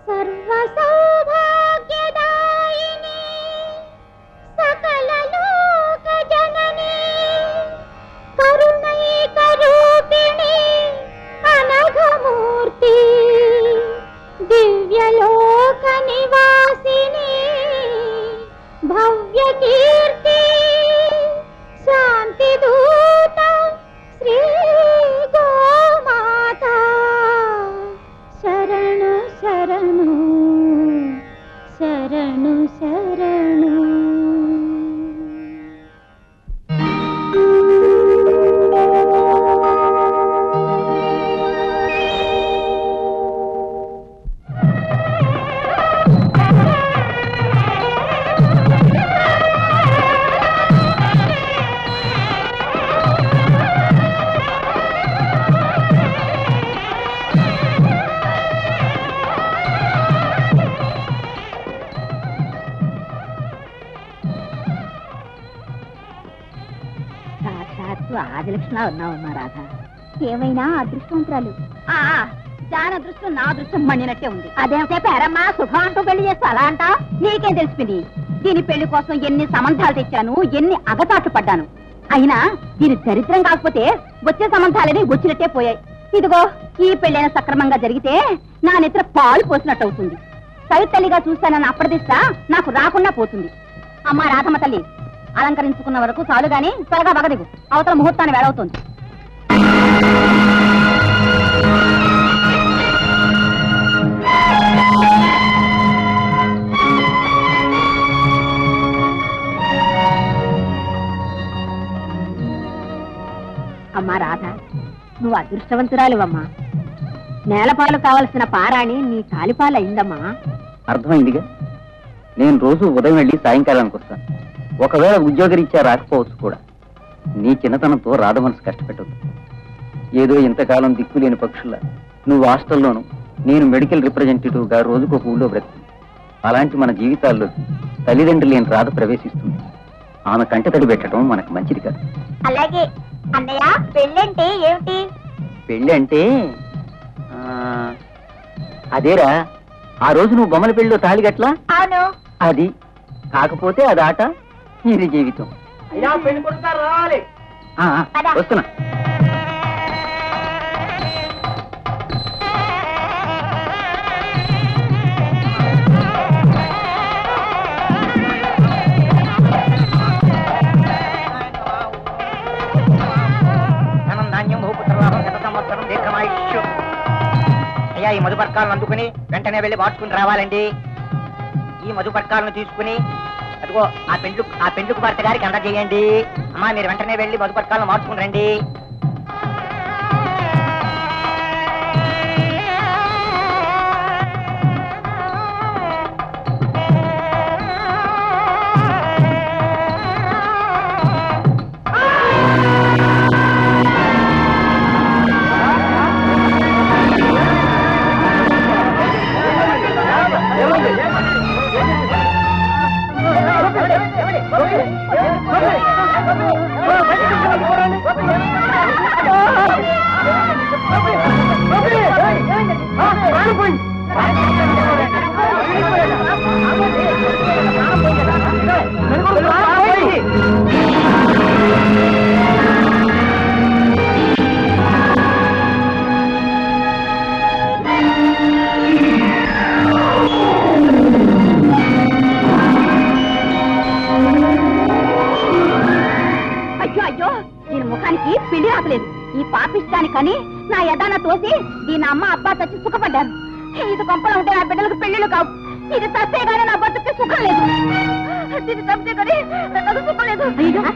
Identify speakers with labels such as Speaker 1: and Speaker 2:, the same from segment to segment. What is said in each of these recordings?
Speaker 1: సర్వ సౌభాగ్యదాయిని సకల లోక జనని కరుణైక రూపిణి అనఘమూర్తి దివ్యలోక నివాసిని భవ్య కీర్తి శాంతి దూత శ్రీ గోమాత శరణు శరణు శరణు శరణు
Speaker 2: సాక్షాత్తు ఆదిలక్ష్మిలా ఉన్నావమ్మా రాధ
Speaker 1: ఏమైనా అదృష్టవంతురాలు
Speaker 2: ఆ, దాని అదృష్టం నా అదృష్టం మండినట్టే ఉంది అదేం చెప్పారమ్మా శుభం అంటూ పెళ్లి చేస్తా అలా అంటా నీకేం తెలిసింది దీని పెళ్లి కోసం ఎన్ని సంబంధాలు తెచ్చాను ఎన్ని అగచాట్లు పడ్డాను అయినా దీని దరిద్రం కాకపోతే వచ్చే సంబంధాలని వచ్చినట్టే పోయాయి ఇదిగో ఈ పెళ్ళైన సక్రమంగా జరిగితే నా నిద్ర పాలు పోసినట్టు అవుతుంది సవితల్లిగా చూస్తానని అప్పటిస్తా నాకు రాకుండా పోతుంది అమ్మా రాధమ్మ తల్లి అలంకరించుకున్న వరకు చాలు గాని త్వరగా బగదిగు అవతల ముహూర్తాన్ని వేళవుతుంది అమ్మా రాధ నువ్వు అదృష్టవంతురాలివమ్మా నేలపాలు కావలసిన పారాణి నీ తాలిపాలు అయిందమ్మా
Speaker 3: అర్థమైందిగా నేను రోజు ఉదయం వెళ్ళి సాయంకాలానికి వస్తాను ఒకవేళ ఉద్యోగరీత్యా రాకపోవచ్చు కూడా నీ చిన్నతనంతో రాధ మనసు కష్టపెట్టదు ఏదో ఇంతకాలం దిక్కులేని పక్షుల నువ్వు హాస్టల్లోను నేను మెడికల్ రిప్రజెంటేటివ్ గా రోజుకు ఊళ్ళో బ్రతుకు అలాంటి మన జీవితాల్లో తల్లిదండ్రులు లేని రాధ ప్రవేశిస్తుంది ఆమె కంటతడి పెట్టడం మనకు మంచిది కాదు
Speaker 1: అలాగే అన్నయ్య పెళ్ళంటే ఏమిటి
Speaker 3: పెళ్ళి అంటే ఆ, అదేరా ఆ రోజు నువ్వు బొమ్మల పెళ్ళిలో తాళిగట్లా
Speaker 1: అవును
Speaker 3: అది కాకపోతే అది ఆట ఇది జీవితం ఆ, ఆ,
Speaker 1: పద.
Speaker 3: వస్తున్నా
Speaker 4: ధనం ధాన్యం భూపుత్రలాభం గత సంవత్సరం దీర్ఘమాయుష్యు అయ్యా ఈ మధుపర్కాలను అందుకుని వెంటనే వెళ్ళి మార్చుకుని రావాలండి ఈ మధుపర్కాలను తీసుకుని అదిగో ఆ పెండ్లు ఆ పెండ్లుకు భర్త గారికి అందజేయండి అమ్మా మీరు వెంటనే వెళ్ళి మధుపర్కాలను మార్చుకుని రండి
Speaker 2: అయ్యో అయ్యో దీని ముఖానికి పెళ్లి రాకలేదు ఈ పాపిష్టానికని నా యదాన తోసి దీని అమ్మ అబ్బా చచ్చి సుఖపడ్డారు ఇది కొంపలో ఉంటే నా బిడ్డలకు పెళ్లిళ్ళు కావు ఇది తప్పే కానీ నా బతుకు సుఖం లేదు ఇది తప్పే కానీ నాకు సుఖం లేదు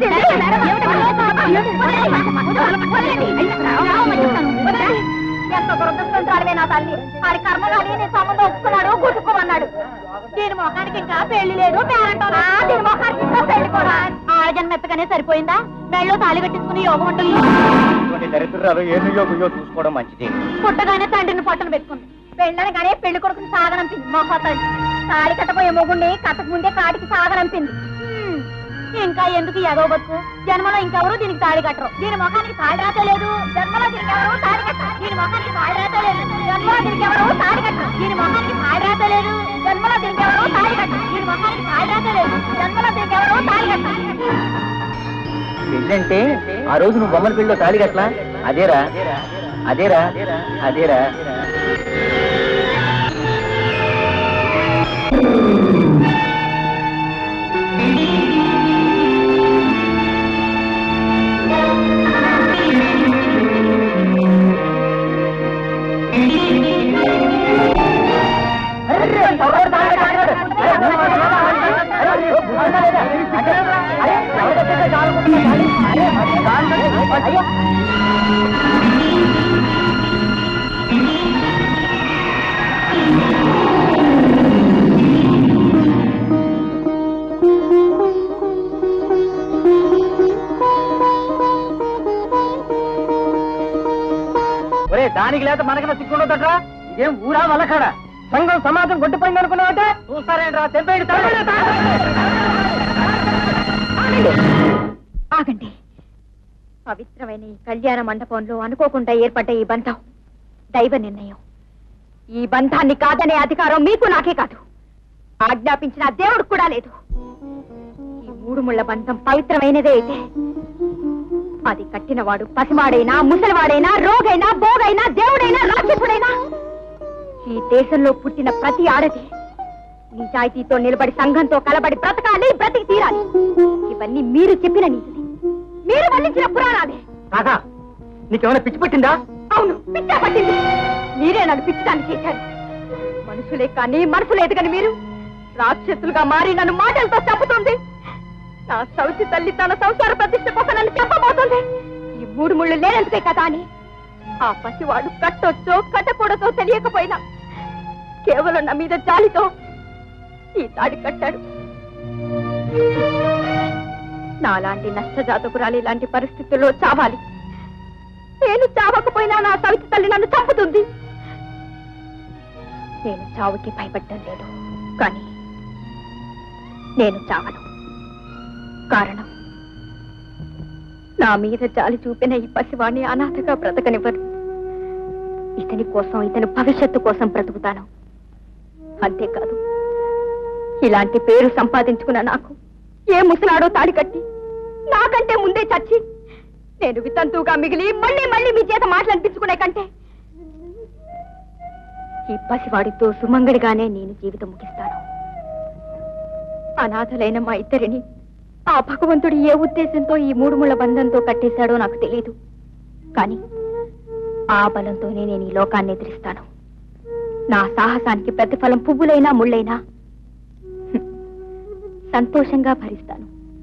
Speaker 2: ఎంత దురదృష్టంతురాలివే నా తల్లి ఆడి కర్మ కానీ నీ సంబంధం ఒప్పుకున్నాడు గుట్టుకోమన్నాడు దీని మొఖానికి ఇంకా పెళ్లి లేదు పేరంటోనా దీని మొఖానికి ఇంకా పెళ్లి కూడా ఆడజన్మ ఎత్తగానే సరిపోయిందా మెళ్ళో తాళి కట్టించుకుని యోగం ఉంటుంది
Speaker 4: ఇటువంటి దరిద్రాలు ఏను యోగుయో చూసుకోవడం మంచిది
Speaker 2: పుట్టగానే తండ్రిని పొట్టను పెట్టుకుంది పెళ్ళనగానే పెళ్లి కొడుకుని సాగనంపింది మొహతల్లి తాళి కట్టబోయే మొగుండి కట్టక ముందే కాటికి సాగనంపింది హ్మ్. ఇంకా ఎందుకు ఎగవ బతుకు జన్మలో ఇంకెవరు దీనికి తాళి కట్టరు దీని ముఖానికి తాళి రాతలేదు జన్మలో దీనికి ఎవరు తాళి కట్టరు దీని ముఖానికి తాళి రాతలేదు జన్మలో దీనికి ఎవరు తాళి కట్టరు దీని ముఖానికి తాళి రాతలేదు మొహానికి తాళి రాసేలేదు జన్మలో నీకెవరో తాళి కట్టాలి
Speaker 3: పెళ్ళంటే ఆ రోజు నువ్వు బొమ్మల పెళ్ళిలో తాళి కట్లా అదేరా అదేరా అదేరా ఒరే దానికి లేక మనకన్నా సిగ్గుండదట్రా ఇదేం ఊరా వలకాడ సంఘం సమాజం కొట్టిపోయింది అనుకున్నావంటే చూస్తారేంట్రా తెంపేడు
Speaker 2: ఆగండి పవిత్రమైన ఈ కళ్యాణ మండపంలో అనుకోకుండా ఏర్పడ్డ ఈ బంధం దైవ నిర్ణయం ఈ బంధాన్ని కాదనే అధికారం మీకు నాకే కాదు ఆజ్ఞాపించిన ఆ దేవుడికి కూడా లేదు ఈ మూడు ముళ్ళ బంధం పవిత్రమైనదే అయితే అది కట్టినవాడు పసివాడైనా ముసలివాడైనా రోగైనా బోగైనా దేవుడైనా రాక్షసుడైనా ఈ దేశంలో పుట్టిన ప్రతి ఆడది నిజాయితీతో నిలబడి సంఘంతో కలబడి బ్రతకాలి బ్రతికి తీరాలి ఇవన్నీ మీరు చెప్పిన నీతులు మీరు వల్లించిన పురాణాలే
Speaker 3: కాకా నీకేమైనా పిచ్చి పట్టిందా
Speaker 2: అవును పిచ్చా పట్టింది మీరే నన్ను పిచ్చడాన్ని చేశారు మనుషులే కానీ మనసు లేదు కానీ మీరు రాక్షసులుగా మారి నన్ను మాటలతో చంపుతుంది నా సౌచి తల్లి తన సంసార ప్రతిష్ట కోసం నన్ను చెప్పబోతుంది ఈ మూడు ముళ్ళు లేనందుకే కదా అని ఆ పసివాడు కట్టొచ్చో కట్టకూడదో తెలియకపోయినా కేవలం నా మీద జాలితో ఈ తాడి కట్టాడు నాలాంటి నష్టజాతకురాలు ఇలాంటి పరిస్థితుల్లో చావాలి నేను చావకపోయినా నా సవితి తల్లి నన్ను చంపుతుంది నేను చావుకి భయపడటం లేదు కానీ నేను చావను కారణం నా మీద జాలి చూపిన ఈ పసివాణ్ణి అనాథగా బ్రతకనివ్వను ఇతని కోసం ఇతని భవిష్యత్తు కోసం బ్రతుకుతాను అంతేకాదు ఇలాంటి పేరు సంపాదించుకున్న నాకు ఏ ముసలాడో తాడి కట్టి నాకంటే ముందే చచ్చి నేను వితంతువుగా మిగిలి మళ్ళీ మళ్ళీ మీ చేత మాటలనిపించుకునే కంటే ఈ పసివాడితో సుమంగడిగానే నేను జీవితం ముగిస్తాను అనాథలైన మా ఇద్దరిని ఆ భగవంతుడు ఏ ఉద్దేశంతో ఈ మూడు ముళ్ళ బంధంతో కట్టేశాడో నాకు తెలియదు కానీ ఆ బలంతోనే నేను ఈ లోకాన్ని ఎదిరిస్తాను నా సాహసానికి ప్రతిఫలం పువ్వులైనా ముళ్ళైనా హ్మ్, సంతోషంగా భరిస్తాను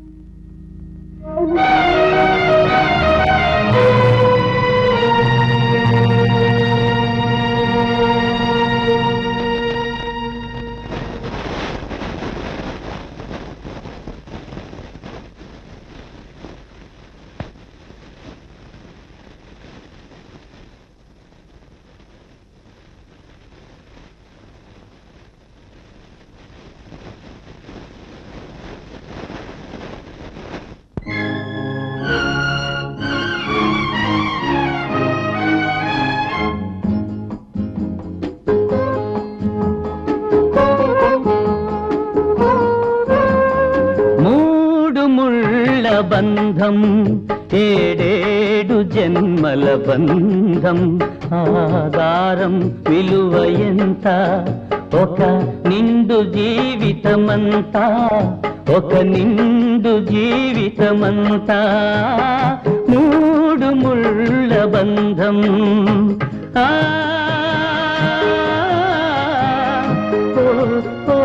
Speaker 5: మూడు ముళ్ళ బంధం ఏడేడు జన్మల బంధం ఆధారం విలువ ఎంత ఒక నిండు జీవితమంతా ఒక నిండు జీవితమంతా మూడు ముళ్ళ బంధం ఆ ఓ, ఓ, ఓ.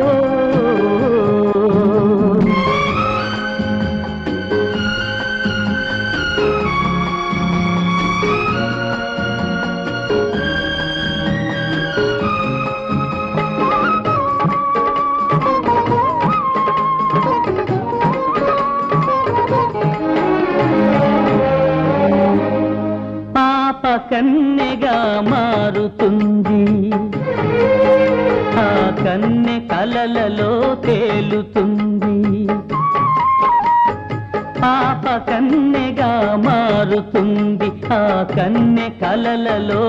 Speaker 5: పాప కన్నెగా మారుతుంది ఆ కన్నె కలలలో తేలుతుంది పాప కన్నెగా మారుతుంది ఆ కన్నె కలలలో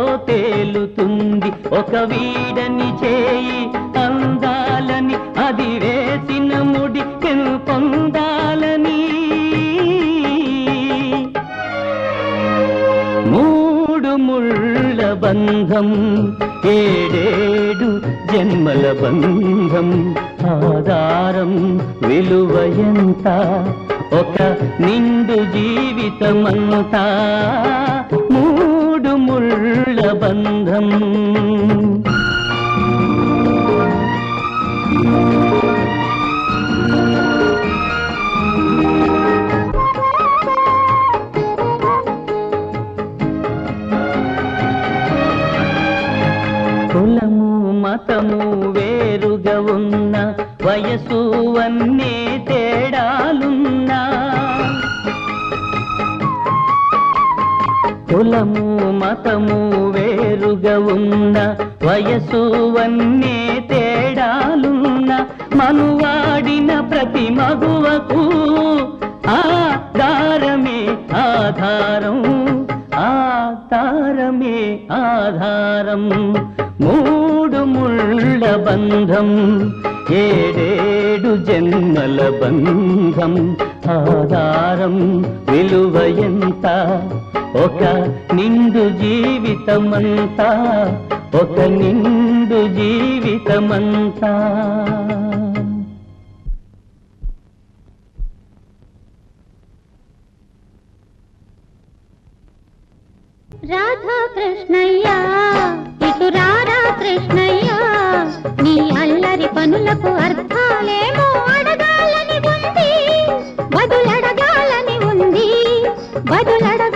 Speaker 5: తేలుతుంది ఒక వీడని చేయి అందాలని అది వేసిన బంధం ఏడేడు జన్మల బంధం ఆధారం విలువ ఎంత ఒక నిండు జీవితమంతా మూడు ముళ్ళ బంధం కులము మతము వేరుగా ఉన్న వయసు అన్నీ తేడాలున్నా కులము మతము వేరుగా ఉన్న వయసు అన్నీ తేడాలున్న మనువాడిన ప్రతి మగువకు ఆధారమే ఆధారం ఆధారమే ఆధారం మూడు ముళ్ళ బంధం ఏడేడు జన్మల బంధం ఆధారం విలువ ఎంత ఒక నిండు జీవితమంతా ఒక నిండు జీవితమంతా
Speaker 1: రాధా కృష్ణయ్య ఇటు రారా కృష్ణయ్య నీ అల్లరి పనులకు అర్థాలేమో అడగాలని ఉంది బదులడగాలని ఉంది బదులడగాలని